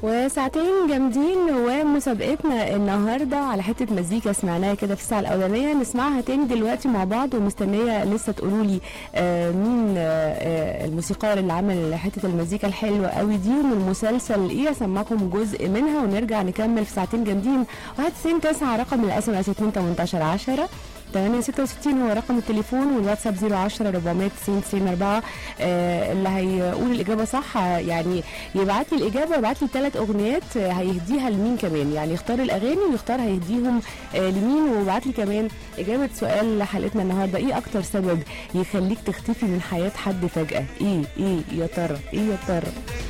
وساعتين جامدين ومسابقتنا النهارده على حته مزيكا سمعناها كده في الساعه الاولانيه نسمعها تاني دلوقتي مع بعض ومستنيه لسه تقولوا لي آه مين آه آه الموسيقار اللي عمل حته المزيكا الحلوه قوي دي ومن المسلسل ايه اسمعكم جزء منها ونرجع نكمل في ساعتين جامدين 91 9 رقم الاس ام اس 2 18 10 866 هو رقم التليفون والواتساب 010 490 90 4 آه اللي هيقول الاجابه صح آه، يعني يبعت لي الاجابه ويبعت لي ثلاث اغنيات آه، هيهديها لمين كمان يعني يختار الاغاني ويختار هيهديهم آه لمين ويبعت لي كمان اجابه سؤال حلقتنا النهارده ايه اكتر سبب يخليك تختفي من حياه حد فجاه ايه ايه يا ترى ايه يا ترى